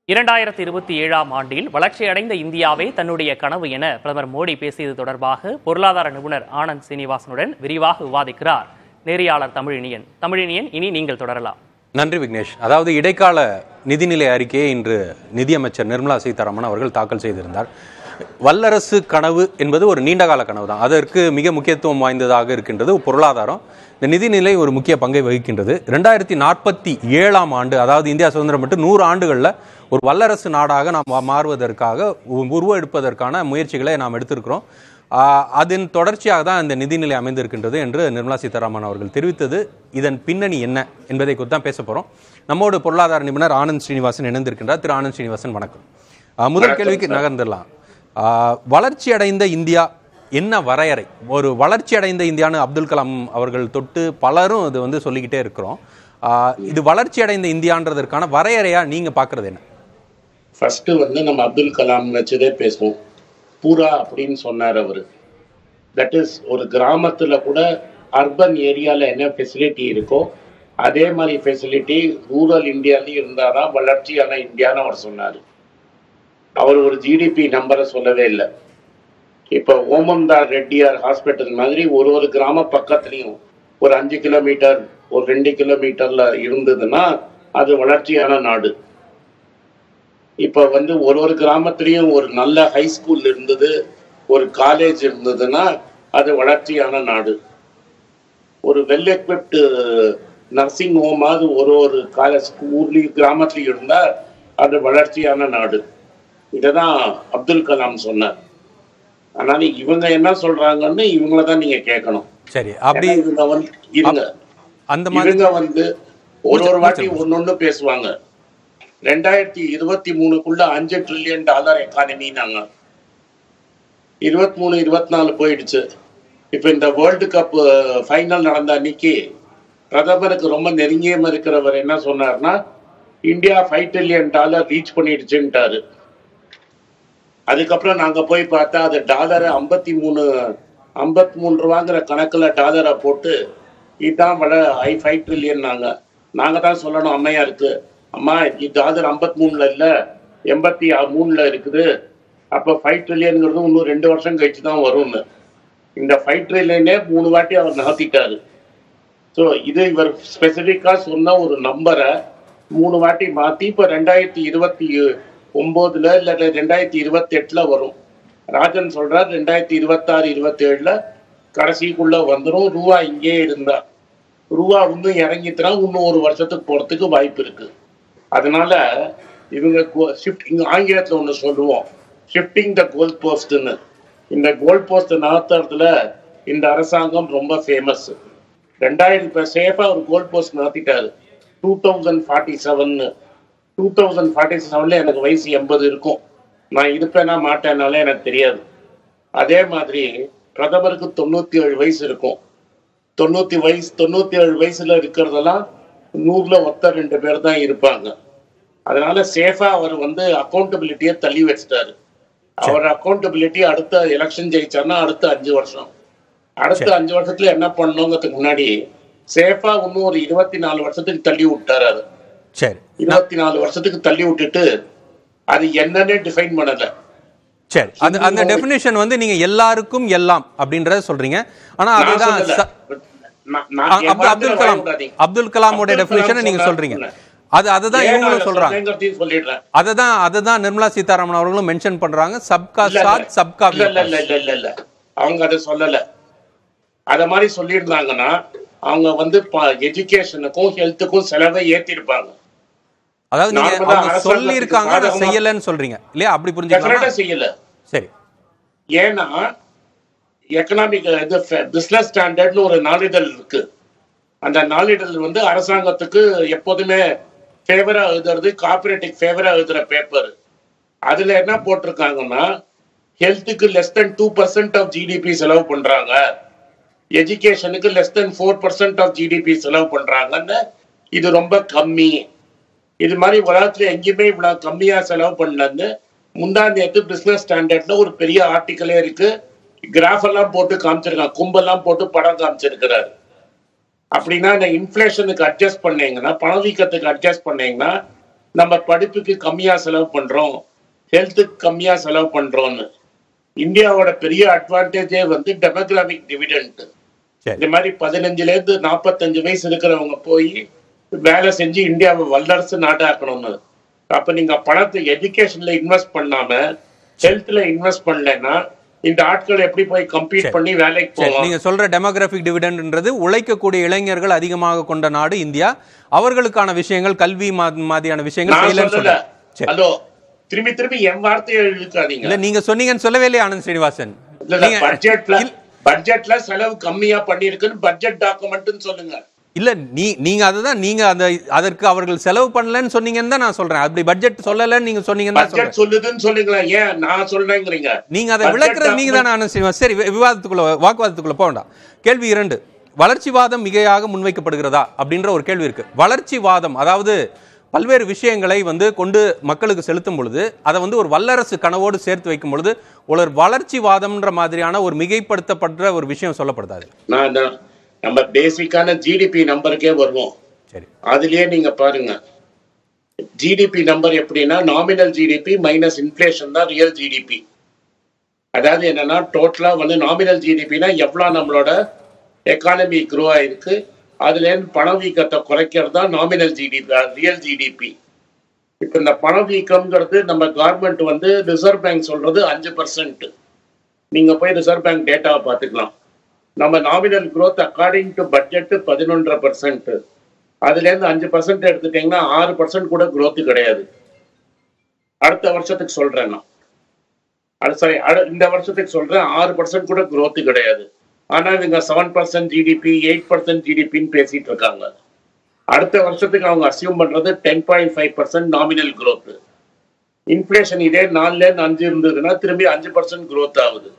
இரண்டாயிரத்தி இருபத்தி ஏழாம் ஆண்டில் வளர்ச்சியடைந்த இந்தியாவே தன்னுடைய கனவு என பிரதமர் மோடி பேசியது தொடர்பாக பொருளாதார நிபுணர் ஆனந்த் சீனிவாசனுடன் விரிவாக விவாதிக்கிறார் நெறியாளர் தமிழினியன் தமிழினியன் இனி நீங்கள் தொடரலாம் நன்றி விக்னேஷ் அதாவது இடைக்கால நிதிநிலை அறிக்கையை இன்று நிதியமைச்சர் நிர்மலா சீதாராமன் அவர்கள் தாக்கல் செய்திருந்தார் வல்லரசு கனவு என்பது ஒரு நீண்டகால கனவு தான் அதற்கு மிக முக்கியத்துவம் வாய்ந்ததாக இருக்கின்றது பொருளாதாரம் இந்த நிதிநிலை ஒரு முக்கிய பங்கை வகிக்கின்றது ரெண்டாயிரத்தி நாற்பத்தி ஏழாம் ஆண்டு அதாவது இந்தியா சுதந்திரம் பெற்று நூறு ஆண்டுகளில் ஒரு வல்லரசு நாடாக நாம் மா- மாறுவதற்காக உ- உருவெடுப்பதற்கான முயற்சிகளை நாம் எடுத்திருக்கிறோம் ஆஹ் அதன் தொடர்ச்சியாக தான் இந்த நிதிநிலை அமைந்திருக்கின்றது என்று நிர்மலா சீதாராமன் அவர்கள் தெரிவித்தது இதன் பின்னணி என்ன என்பதை குறித்து தான் பேச போகிறோம் நம்மோடு பொருளாதார நிபுணர் ஆனந்த் ஸ்ரீனிவாசன் இணைந்திருக்கின்றார் திரு ஆனந்த் ஸ்ரீனிவாசன் வணக்கம் ஆஹ் முதல் கேள்விக்கு நகர்ந்துடலாம் ஆஹ் வளர்ச்சி அடைந்த இந்தியா என்ன வரையறை ஒரு வளர்ச்சி அடைந்த இந்தியான்னு அப்துல் கலாம் அவர்கள் தொட்டு பலரும் இது வந்து சொல்லிக்கிட்டே இருக்கிறோம் ஆஹ் இது வளர்ச்சி அடைந்த இந்தியான்றதற்கான வரையறையா நீங்க பார்க்கறது என்ன ஃபர்ஸ்ட் வந்து நம்ம அப்துல் கலாம் வச்சதே பேசுவோம் பூரா அப்படின்னு சொன்னார் அவரு தட் இஸ் ஒரு கிராமத்துல கூட அர்பன் ஏரியால என்ன ஃபெசிலிட்டி இருக்கோ அதே மாதிரி ஃபெசிலிட்டி ரூரல் இந்தியாலையும் இருந்தாதான் வளர்ச்சியான இந்தியான்னு அவர் சொன்னார் அவர் ஒரு ஜிடிபி நம்பரை சொல்லவே இல்லை இப்போ ஓமந்தார் ரெட்டியார் ஹாஸ்பிட்டல் மாதிரி ஒரு ஒரு கிராம பக்கத்துலையும் ஒரு அஞ்சு கிலோமீட்டர் ஒரு ரெண்டு கிலோமீட்டர்ல இருந்ததுன்னா அது வளர்ச்சியான நாடு இப்ப வந்து ஒரு ஒரு கிராமத்துலயும் ஒரு நல்ல ஹை ஸ்கூல் இருந்தது ஒரு காலேஜ் இருந்ததுன்னா அது வளர்ச்சியான நாடு ஒரு வெல் எக்விப்டு நர்சிங் ஹோமாவது ஒரு ஒரு காலேஜ் ஊர்லயும் கிராமத்துலயும் இருந்தா அது வளர்ச்சியான நாடு இததான் அப்துல் கலாம் சொன்னார் அதனால இவங்க என்ன சொல்றாங்கன்னு இவங்கள தான் நீங்க கேட்கணும் சரி அப்படி ஏன்னா இவங்க வந்து இருங்க அந்த மாதிரி இவங்க வந்து ஒரு ஒரு வாட்டி ஒன்னொன்னு பேசுவாங்க ரெண்டாயிரத்தி இருபத்தி மூணுக்குள்ள அஞ்சு ட்ரில்லியன் டாலர் எக்கானமினாங்க இருபத்தி மூணு இருபத்தி நாலு போயிடுச்சு இப்ப இந்த வேர்ல்டு கப் ஃபைனல் நடந்த அன்னைக்கு பிரதமருக்கு ரொம்ப நெருங்கியம் இருக்கிறவர் என்ன சொன்னார்னா India five trillion dollar reach பண்ணிடுச்சுன்ட்டாரு அதுக்கப்புறம் நாங்க போய் பார்த்தா அது டாலரை ஐம்பத்தி மூணு ஐம்பத்தி மூணு ரூபாங்கிற கணக்குல டாலரை போட்டு இதுதான் வள ஐ ஃபைவ் ட்ரில்லியன் நாங்க நாங்க தான் சொல்லணும் அம்மையாருக்கு அம்மா இது டாலர் ஐம்பத்தி மூணுல இல்ல எண்பத்தி ஆ- மூணுல இருக்குது அப்ப ஃபைவ் ட்ரில்லியன்ங்கிறது இன்னும் ரெண்டு வருஷம் கழிச்சு தான் வரும்னு இந்த ஃபைவ் ட்ரில்லியனே மூணு வாட்டி அவர் நகர்த்திட்டாரு ஸோ இது இவர் ஸ்பெசிஃபிக்கா சொன்ன ஒரு நம்பரை மூணு வாட்டி மாத்தி இப்ப ரெண்டாயிரத்தி இருபத்தி ஒன்பதுல இல்ல ரெண்டாயிரத்தி இருபத்தி எட்டுல வரும் ராஜன் சொல்றார் ரெண்டாயிரத்தி இருபத்தாறு இருபத்தி ஏழுல கடைசிக்குள்ள வந்துரும் ரூபா இங்கே இருந்தா ரூபா இன்னும் இறங்கிட்டுனா இன்னும் ஒரு வருஷத்துக்கு போறதுக்கு வாய்ப்பு இருக்கு அதனால இவங்க ஷிஃப்ட் இங்க ஆங்கிலத்துல ஒண்ணு சொல்லுவோம் ஷிஃப்டிங் த கோல் போஸ்ட்னு இந்த கோல் போஸ்ட் நகர்த்துறதுல இந்த அரசாங்கம் ரொம்ப ஃபேமஸ் ரெண்டாயிரம் இப்போ சேஃபா ஒரு கோல் போஸ்ட் நகர்த்திட்டாரு two thousand forty seven two thousand forty செவன்ல எனக்கு வயசு எண்பது இருக்கும் நான் இருப்பேனா மாட்டேனாலே எனக்கு தெரியாது அதே மாதிரி பிரதமருக்கு தொண்ணூத்தி ஏழு வயசு இருக்கும் தொண்ணூத்தி வயசு தொண்ணூத்தி ஏழு வயசுல இருக்கிறதெல்லாம் நூறுல ஒத்த ரெண்டு பேர் தான் இருப்பாங்க அதனால சேஃபா அவர் வந்து அக்கௌண்டபிலிட்டியை தள்ளி வச்சிட்டாரு அவர் அக்கௌண்டபிலிட்டி அடுத்த எலெக்ஷன் ஜெயிச்சார்னா அடுத்த அஞ்சு வருஷம் அடுத்த அஞ்சு வருஷத்துல என்ன பண்ணணுங்கிறதுக்கு முன்னாடி சேஃபா இன்னும் ஒரு இருபத்தி நாலு வருஷத்துக்கு தள்ளி விட்டாரு அது சரி இருபத்தி நாலு வருஷத்துக்கு தள்ளி விட்டுட்டு அது என்னன்னே டிஃபைன் பண்ணல சரி அது அந்த டெஃபினேஷன் வந்து நீங்க எல்லாருக்கும் எல்லாம் அப்படின்றத சொல்றீங்க ஆனா நான் அதுதான் சொல்லல. ச- நான்- நான் அ- என் அப்துல் அப்துல் வார்த்தையில கலாம் வாய விடாதீங்க. அப்துல் கலாமோட அப்துல் டெஃபினேஷனை கலாம் நீங்க சொன்னாரு சொல்றீங்க சொன்னேன். அது அதுதான் ஏன் இவங்களும் நான் சொல்றாங்க சொன்னேங்கிறதையும் சொல்லிடுறேன் அதுதான் அதுதான் நிர்மலா சீதாராமன் அவர்களும் மென்ஷன் பண்றாங்க சப்கா இல்ல, இல்ல. சாத் சப்கா இல்ல, இல்ல, இல்ல, விகாஸ். இல்ல, இல்ல, இல்ல. அவங்க அதை சொல்லல அத மாதிரி சொல்லியிருந்தாங்கன்னா அவங்க வந்து எஜுகேஷனுக்கும் ஹெல்த்துக்கும் செலவை ஏத்திருப்பாங்க அதாவது நீங்க நார்மலா அவங்க அரசாங்கத்துக்கு சொல்லி இருக்காங்க அதை சாதகமா- செய்யலன்னு சொல்றீங்க இல்லையா அப்படி டெஃபினட்டா புரிஞ்சுக்கலாம் செய்யல சரி ஏன்னா எக்கனாமிக் இது பிசினஸ் ஸ்டாண்டர்ட்னு ஒரு நாளிதழ் இருக்கு அந்த நாளிதழ் வந்து அரசாங்கத்துக்கு எப்போதுமே ஃபேவரா எழுதுறது கார்பரேட்டுக்கு ஃபேவரா எழுதுற பேப்பர் அதுல என்ன போட்டிருக்காங்கன்னா ஹெல்த்துக்கு less than two percent of GDP செலவு பண்றாங்க எஜுகேஷனுக்கு less than four percent of GDP செலவு பண்றாங்கன்னு இது ரொம்ப கம்மி இது மாதிரி உலகத்துல எங்கேயுமே இவ்வளவு கம்மியா செலவு பண்ணலன்னு முந்தா நேத்து பிசினஸ் ஸ்டாண்டர்ட்ல ஒரு பெரிய ஆர்டிக்கலே இருக்கு கிராஃப் எல்லாம் போட்டு காமிச்சிருக்காங்க கும்பெல்லாம் போட்டு படம் காமிச்சிருக்கிறாரு அப்படின்னா இந்த இன்ஃப்ளேஷனுக்கு அட்ஜஸ்ட் பண்ணீங்கன்னா பணவீக்கத்துக்கு அட்ஜஸ்ட் பண்ணீங்கன்னா நம்ம படிப்புக்கு கம்மியா செலவு பண்றோம் ஹெல்த்துக்கு கம்மியா செலவு பண்றோம்னு இந்தியாவோட பெரிய அட்வான்டேஜே வந்து டெமோகிராபிக் டிவிடெண்ட் சரி இந்த மாதிரி பதினஞ்சுல இருந்து நாற்பத்தஞ்சு வயசு இருக்கிறவங்க போய் வேலை செஞ்சு இந்தியாவை வல்லரசு நாடாக்கணும்னு அப்ப நீங்க பணத்தை எஜுகேஷன்ல இன்வெஸ்ட் பண்ணாம ஹெல்த்ல இன்வெஸ்ட் பண்ணலைன்னா இந்த ஆட்கள் எப்படி போய் கம்பீட் பண்ணி வேலைக்கு சரி போவாங்க நீங்க சொல்ற டெமோகிராபிக் டிவிடெண்ட்ன்றது உழைக்கக்கூடிய இளைஞர்கள் அதிகமாக கொண்ட நாடு இந்தியா அவர்களுக்கான விஷயங்கள் கல்வி மா- மாதிரியான விஷயங்கள் நான் செய்யலன்னு சொல்லல சொல்றேன் சரி ஹலோ திரும்பி திரும்பி என் வார்த்தையை இழுக்காதீங்க இல்ல நீங்க சொன்னீங்கன்னு சொல்லவே இல்லையா ஆனந்த் ஸ்ரீனிவாசன் இல்ல நீங்க- பட்ஜெட்ல இல்ல- பட்ஜெட்ல செலவு கம்மியா பண்ணிருக்குன்னு பட்ஜெட் டாக்குமெண்ட்னு சொல்லுங்க இல்ல நீ நீங்க அதுதான் நீங்க அந்த அதற்கு அவர்கள் செலவு பண்ணலன்னு சொன்னீங்கன்னு தான் நான் சொல்றேன் அப்படி பட்ஜெட் சொல்லலன்னு நீங்க சொன்னீங்கன்னு தான் சொல்றேன் பட்ஜெட் சொல்லுதுன்னு சொல்லுங்களேன் ஏன் நான் சொல்றேங்கிறீங்க நீங்க அதை Budget விளக்குறது நீங்க document- தானே ஆனந்த் ஸ்ரீனிவாஸ் சரி வி- விவாதத்துக்குள்ள வாக்குவாதத்துக்குள்ள போக வேண்டாம் கேள்வி இரண்டு வளர்ச்சிவாதம் மிகையாக முன்வைக்கப்படுகிறதா அப்படின்ற ஒரு கேள்வி இருக்கு வளர்ச்சிவாதம் அதாவது பல்வேறு விஷயங்களை வந்து கொண்டு மக்களுக்கு செலுத்தும் பொழுது அதை வந்து ஒரு வல்லரசு கனவோடு சேர்த்து வைக்கும் பொழுது ஒரு வளர்ச்சிவாதம்ன்ற மாதிரியான ஒரு மிகைப்படுத்தப்படுற ஒரு விஷயம் சொல்லப்படுதாது நான் நான் நம்ம பேசிக்கான ஜிடிபி நம்பருக்கே வருவோம் சரி அதுலயே நீங்க பாருங்க ஜிடிபி நம்பர் எப்படின்னா நாமினல் ஜிடிபி மைனஸ் இன்ஃபிளேஷன் தான் ரியல் ஜிடிபி அதாவது என்னன்னா டோட்டலா வந்து நாமினல் ஜிடிபினா எவ்வளவு நம்மளோட எக்கானமி க்ரோ ஆயிருக்கு அதுல இருந்து பணவீக்கத்தை குறைக்கிறது தான் நாமினல் ஜிடிபி ரியல் ஜிடிபி இப்ப இந்த பணவீக்கம்ங்கிறது நம்ம கவர்மெண்ட் வந்து ரிசர்வ் பேங்க் சொல்றது அஞ்சு பர்சன்ட் நீங்க போய் ரிசர்வ் பேங்க் டேட்டாவை பார்த்துக்கலாம் நம்ம nominal growth according to budget பதினொன்றரை பர்சன்ட் அதுல இருந்து அஞ்சு பர்சன்ட் எடுத்துட்டீங்கன்னா ஆறு பர்சன்ட் கூட growth கிடையாது அடுத்த வருஷத்துக்கு சொல்றேன் நான் அது சாரி இந்த வருஷத்துக்கு சொல்றேன் ஆறு பர்சன்ட் கூட growth கிடையாது ஆனா இவங்க seven percent GDP eight percent ஜிடிபின்னு பேசிட்டு இருக்காங்க அடுத்த வருஷத்துக்கு அவங்க அசியூம் பண்றது ten point five percent nominal growth inflation இதே நாலுல இருந்து அஞ்சு இருந்ததுன்னா திரும்பி அஞ்சு பர்சன்ட் growth ஆகுது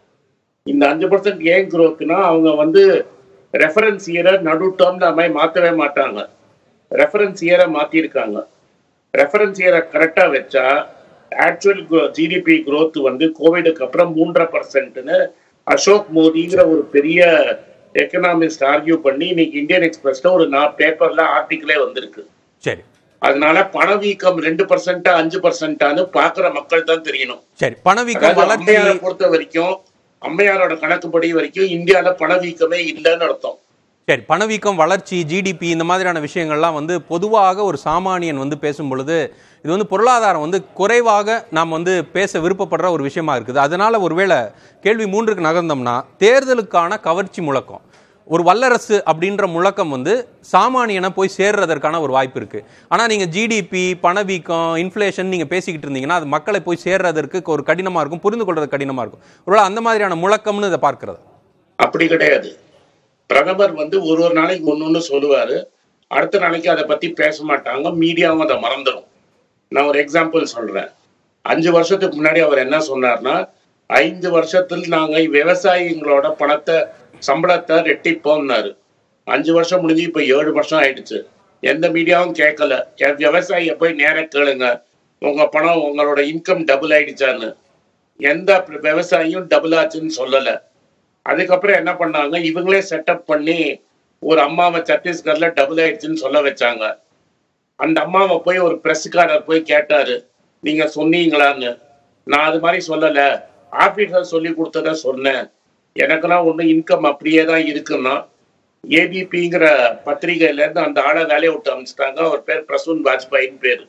இந்த அஞ்சு பர்சன்ட் ஏன் growthனா அவங்க வந்து ரெஃபரன்ஸ் இயரை நடு டேர்ம்ல மாதிரி மாற்றவே மாட்டாங்க ரெஃபரன்ஸ் இயரை மாத்திருக்காங்க ரெஃபரன்ஸ் இயரை கரெக்டா வச்சா ஆக்சுவல் ஜிடிபி growth வந்து கோவிடுக்கு அப்புறம் மூன்றரை பர்சன்ட்னு அசோக் மோதிங்கிற ஒரு பெரிய எக்கனாமிஸ்ட் ஆர்கியூ பண்ணி இன்னைக்கு இந்தியன் எக்ஸ்பிரஸ்ல ஒரு நான் பேப்பர்ல ஆர்டிக்கிளே வந்திருக்கு சரி அதனால பணவீக்கம் ரெண்டு பர்சன்டா அஞ்சு பர்சன்டான்னு பாக்குற மக்கள் தான் தெரியணும் சரி பணவீக்கம் அதாவது வளர்ச்சி அம்மையாரை பொறுத்த வரைக்கும் அம்மையாரோட கணக்குப்படி வரைக்கும் இந்தியால பணவீக்கமே இல்லைன்னு அர்த்தம் சரி பணவீக்கம் வளர்ச்சி ஜிடிபி இந்த மாதிரியான விஷயங்கள்லாம் வந்து பொதுவாக ஒரு சாமானியன் வந்து பேசும் பொழுது இது வந்து பொருளாதாரம் வந்து குறைவாக நாம் வந்து பேச விருப்பப்படுற ஒரு விஷயமா இருக்குது அதனால ஒருவேளை கேள்வி மூன்றுக்கு நகர்ந்தோம்னா தேர்தலுக்கான கவர்ச்சி முழக்கம் ஒரு வல்லரசு அப்படின்ற முழக்கம் வந்து சாமானியனை போய் சேர்றதற்கான ஒரு வாய்ப்பு இருக்கு ஆனா நீங்க ஜிடிபி பணவீக்கம் இன்ஃப்ளேஷன் நீங்க பேசிக்கிட்டு இருந்தீங்கன்னா அது மக்களை போய் சேர்றதற்கு ஒரு கடினமா இருக்கும் புரிந்து கொள்றது கடினமா இருக்கும் ஒருவேளை அந்த மாதிரியான முழக்கம்னு இதை பார்க்கிறது அப்படி கிடையாது பிரதமர் வந்து ஒரு ஒரு நாளைக்கு ஒன்று ஒன்று சொல்லுவாரு அடுத்த நாளைக்கு அதை பத்தி பேச மாட்டாங்க மீடியாவும் அதை மறந்துடும் நான் ஒரு எக்ஸாம்பிள் சொல்றேன் அஞ்சு வருஷத்துக்கு முன்னாடி அவர் என்ன சொன்னார்னா ஐந்து வருஷத்தில் நாங்க விவசாயிங்களோட பணத்தை சம்பளத்தை ரெட்டிப்போம்னாரு அஞ்சு வருஷம் முடிஞ்சு இப்ப ஏழு வருஷம் ஆயிடுச்சு எந்த மீடியாவும் கேட்கல என் விவசாயிய போய் நேரா கேளுங்க உங்க பணம் உங்களோட இன்கம் டபுள் ஆயிடுச்சான்னு எந்த விவசாயியும் டபுள் ஆச்சுன்னு சொல்லல அதுக்கப்புறம் என்ன பண்ணாங்க இவங்களே செட்டப் பண்ணி ஒரு அம்மாவை சத்தீஸ்கர்ல டபுள் ஆயிடுச்சுன்னு சொல்ல வச்சாங்க அந்த அம்மாவை போய் ஒரு பிரஸ்காரர் போய் கேட்டாரு நீங்க சொன்னீங்களான்னு நான் அது மாதிரி சொல்லல ஆபீசர் சொல்லி கொடுத்தத சொன்னேன் எனக்கெல்லாம் ஒண்ணு இன்கம் அப்படியே தான் இருக்குன்னா ஏபிபிங்கிற பத்திரிகையில இருந்து அந்த ஆளை வேலையை விட்டு அமிச்சிட்டாங்க அவர் பேர் பிரசூன் வாஜ்பாயின்னு பேரு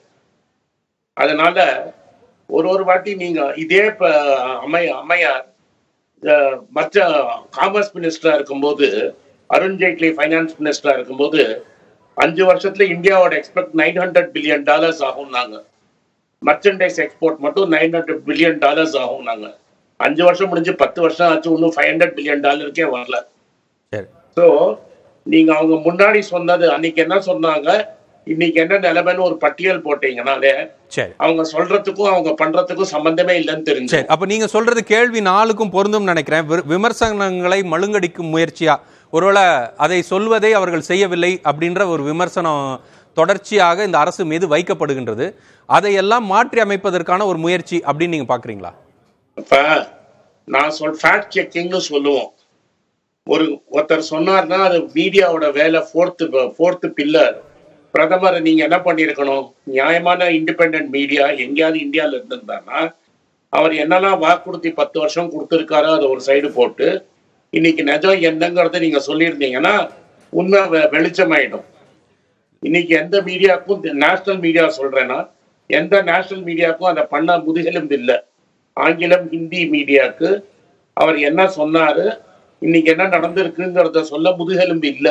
அதனால ஒரு ஒரு வாட்டி நீங்க இதே ப- அம்மை அம்மையார் அஹ், மற்ற காமர்ஸ் மினிஸ்டரா இருக்கும்போது அருண் ஜேட்லி ஃபைனான்ஸ் மினிஸ்டரா இருக்கும்போது அஞ்சு வருஷத்துல இந்தியாவோட expect nine hundred billion dollars ஆகும்னாங்க மர்ச்சன்டைஸ் எக்ஸ்போர்ட் மட்டும் நைன் ஹண்ட்ரட் பில்லியன் டாலர்ஸ் ஆகும்னாங்க அஞ்சு வருஷம் முடிஞ்சு பத்து வருஷம் ஆச்சு இன்னும் ஃபைவ் ஹண்ட்ரட் பில்லியன் டாலருக்கே வரல சரி ஸோ நீங்க அவங்க முன்னாடி சொன்னது அன்னைக்கு என்ன சொன்னாங்க இன்னைக்கு என்ன நிலைமைன்னு ஒரு பட்டியல் போட்டீங்கனாலே சரி அவங்க சொல்றதுக்கும் அவங்க பண்றதுக்கும் சம்பந்தமே இல்லைன்னு தெரிஞ்சு சரி அப்ப நீங்க சொல்றது கேள்வி நாளுக்கும் பொருந்தும் நினைக்கிறேன் வி- விமர்சனங்களை மழுங்கடிக்கும் முயற்சியா ஒருவேளை அதை சொல்வதை அவர்கள் செய்யவில்லை அப்படின்ற ஒரு விமர்சனம் தொடர்ச்சியாக இந்த அரசு மீது வைக்கப்படுகின்றது அதையெல்லாம் மாற்றி அமைப்பதற்கான ஒரு முயற்சி அப்படின்னு நீங்க பாக்குறீங்களா இப்ப நான் சொல் ஃபேக்ட் செக்கிங்னு சொல்லுவோம் ஒரு ஒருத்தர் சொன்னார்னா அது மீடியாவோட வேலை ஃபோர்த்து ஃபோர்த்து பில்லர் பிரதமர் நீங்க என்ன பண்ணிருக்கணும் நியாயமான இண்டிபெண்டன்ட் மீடியா எங்கேயாவது இந்தியாவில் இருந்திருந்தாருன்னா அவர் என்னெல்லாம் வாக்குறுதி பத்து வருஷம் கொடுத்துருக்காரோ அதை ஒரு சைடு போட்டு இன்னைக்கு நிஜம் என்னங்கிறத நீங்க சொல்லியிருந்தீங்கன்னா உண்மை வெ- வெளிச்சமாயிடும் இன்னைக்கு எந்த மீடியாவுக்கும் நேஷனல் மீடியா சொல்றேன்னா எந்த நேஷனல் மீடியாவுக்கும் அதை பண்ண முதுகெலும்பு இல்லை ஆங்கிலம் ஹிந்தி மீடியாவுக்கு அவர் என்ன சொன்னாரு இன்னைக்கு என்ன நடந்திருக்குங்கிறத சொல்ல முதுகெலும்பு இல்லை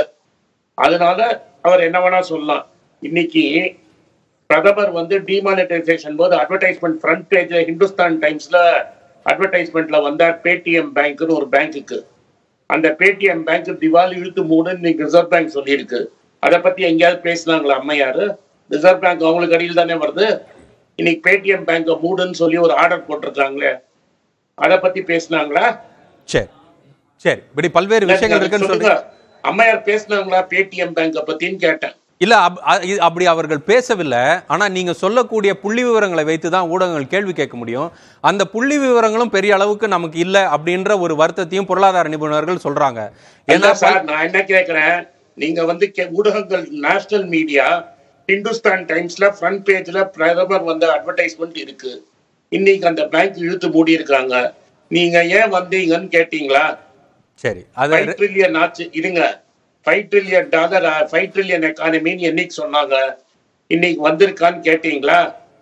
அதனால அவர் என்ன வேணா சொல்லலாம் இன்னைக்கு பிரதமர் வந்து டிமானிட்டைசேஷன் போது அட்வர்டைஸ்மெண்ட் ஃப்ரண்ட் பேஜ்ல ஹிந்துஸ்தான் டைம்ஸ்ல அட்வர்டைஸ்மெண்ட்ல வந்தார் பேடிஎம் பேங்க்னு ஒரு பேங்க்குக்கு அந்த பேடிஎம் பேங்க் திவாலி இழுத்து மூடுன்னு இன்னைக்கு ரிசர்வ் பேங்க் சொல்லியிருக்கு அதை பத்தி எங்கேயாவது பேசினாங்களா அம்மையாரு ரிசர்வ் பேங்க் அவங்களுக்கு அடியில் தானே வருது இன்னைக்கு பேடிஎம் பேங்கை மூடுன்னு சொல்லி ஒரு ஆர்டர் போட்டிருக்காங்களே அதை பத்தி பேசினாங்களா சரி சரி இப்படி பல்வேறு விஷயங்கள் இருக்குன்னு சொல்லுங்க சொல்றீங்க அம்மையார் பேசினாங்களா பேடிஎம் பேங்கை பத்தின்னு கேட்டேன் இல்ல அப்- அ- இ- அப்படி அவர்கள் பேசவில்லை ஆனா நீங்க சொல்லக்கூடிய புள்ளி விவரங்களை வைத்து தான் ஊடகங்கள் கேள்வி கேட்க முடியும் அந்த புள்ளி விவரங்களும் பெரிய அளவுக்கு நமக்கு இல்ல அப்படின்ற ஒரு வருத்தத்தையும் பொருளாதார நிபுணர்கள் சொல்றாங்க இல்ல ஏன்னா சார் நான் என்ன கேக்குறேன் நீங்க வந்து கே- ஊடகங்கள் நேஷனல் மீடியா ஹிந்துஸ்தான் டைம்ஸ்ல ஃப்ரண்ட் பேஜ்ல பிரதமர் வந்த அட்வர்டைஸ்மெண்ட் இருக்கு இன்னைக்கு அந்த பேங்க் இழுத்து மூடி இருக்காங்க நீங்க ஏன் வந்தீங்கன்னு கேட்டீங்களா சரி அது ஃபைவ் ட்ரில்லியன் ஆச்சு இருங்க five trillion dollar five trillion எக்கானமின்னு என்னைக்கு சொன்னாங்க இன்னைக்கு வந்திருக்கான்னு கேட்டீங்களா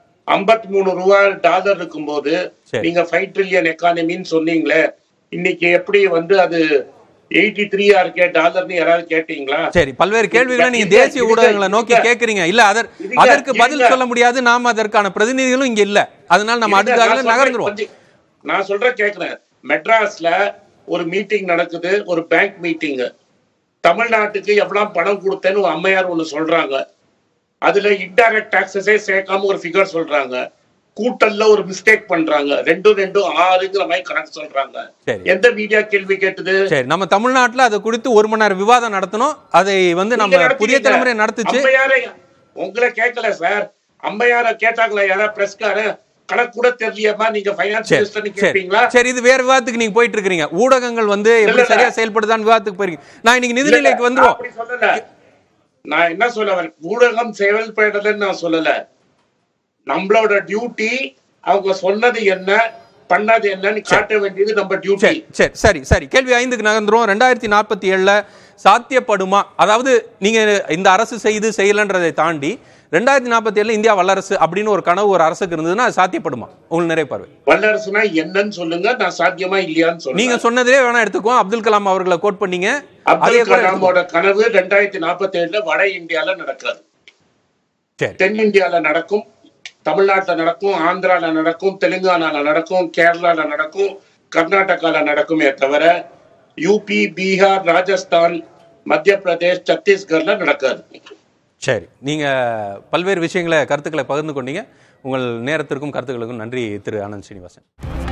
53 மூணு ரூபாய் டாலர் இருக்கும்போது சரி. நீங்க ஃபைவ் ட்ரில்லியன் எக்கானமின்னு சொன்னீங்களே இன்னைக்கு எப்படி வந்து அது எயிட்டி த்ரீயா இருக்கே டாலர்னு யாராவது கேட்டீங்களா சரி பல்வேறு கேள்விகளை நீங்க இருங்க, தேசிய இருங்க, ஊடகங்களை நோக்கி இருங்க. கேக்குறீங்க இல்ல அதர் இருங்க, அதற்கு பதில் இருங்க. சொல்ல முடியாது நாம அதற்கான பிரதிநிதிகளும் இங்க இல்ல அதனால நம்ம இருங்க, அடுத்த நான் சொல்றேன் நகர்ந்துருவோம் கொஞ்சம். நான் சொல்றேன் கேக்குறேன் மெட்ராஸ்ல ஒரு மீட்டிங் நடக்குது ஒரு பேங்க் மீட்டிங் தமிழ்நாட்டுக்கு எவ்வளவு பணம் கொடுத்தேன்னு ஒரு அம்மையார் ஒண்ணு சொல்றாங்க அதுல இன்டைரக்ட் டாக்ஸஸே சேர்க்காம ஒரு ஃபிகர் சொல்றாங்க கூட்டல்ல ஒரு மிஸ்டேக் பண்றாங்க ரெண்டும் ரெண்டும் ஆறுங்கிற மாதிரி கணக்கு சொல்றாங்க சரி. எந்த மீடியா கேள்வி கேட்டது சரி நம்ம தமிழ்நாட்டுல அதை குறித்து ஒரு மணி நேரம் விவாதம் நடத்தணும் அதை வந்து நீங்க நம்ம புதிய நடத்திட்டீங்க. தலைமுறை நடத்துச்சு அம்மையாரை உங்களை கேட்கல சார் அம்மையார கேட்டாங்களா யாராவது பிரஸ்கார கணக்கு கூட தெரியலையம்மா நீங்க ஃபைனான்ஸ் சரி மினிஸ்டர்னு சரி கேட்பீங்களா சரி இது வேற விவாதத்துக்கு நீங்க போயிட்டு இருக்கீங்க ஊடகங்கள் வந்து எப்படி இல்ல. சரியா செயல்படுதான்னு விவாதத்துக்கு போயிருக்கீங்க நான் இன்னைக்கு இல்ல, நிதிநிலைக்கு நான் வந்துருவோம் அப்படி சொல்லல நான் என்ன சொல்ல வரேன் ஊடகம் செயல்படுறதுன்னு நான் சொல்லல நம்மளோட டியூட்டி அவங்க சொன்னது என்ன பண்ணது என்னன்னு காட்ட வேண்டியது நம்ம டியூட்டி சரி சரி சரி சரி கேள்வி ஐந்துக்கு நகர்ந்துரும் ரெண்டாயிரத்தி நாற்பத்தி ஏழுல சாத்தியப்படுமா அதாவது நீங்க இந்த அரசு செய்து செய்யலன்றதை தாண்டி ரெண்டாயிரத்தி நாற்பத்தி ஏழுல இந்தியா வல்லரசு அப்படின்னு ஒரு கனவு ஒரு அரசுக்கு இருந்ததுன்னா அது சாத்தியப்படுமா உங்களுக்கு நிறைய பார்வை வல்லரசுனா என்னன்னு சொல்லுங்க நான் சாத்தியமா இல்லையான்னு நீங்க சொல்லுங்க சொன்னதே வேணா எடுத்துக்குவோம் அப்துல் கலாம் அவர்களை கோட் பண்ணீங்க அதே அப்துல் கூட கலாமோட கனவு ரெண்டாயிரத்தி நாற்பத்தி ஏழுல வட இந்தியால நடக்காது சரி தென் இந்தியால நடக்கும் தமிழ்நாட்டுல நடக்கும் ஆந்திரால நடக்கும் தெலுங்கானால நடக்கும் கேரளால நடக்கும் கர்நாடகால நடக்குமே தவிர யூபி பீகார் ராஜஸ்தான் மத்திய பிரதேஷ் சத்தீஸ்கர்ல நடக்காது சரி நீங்க பல்வேறு விஷயங்களை கருத்துக்களை பகிர்ந்து கொண்டீங்க உங்கள் நேரத்திற்கும் கருத்துக்களுக்கும் நன்றி திரு ஆனந்த் ஸ்ரீனிவாசன்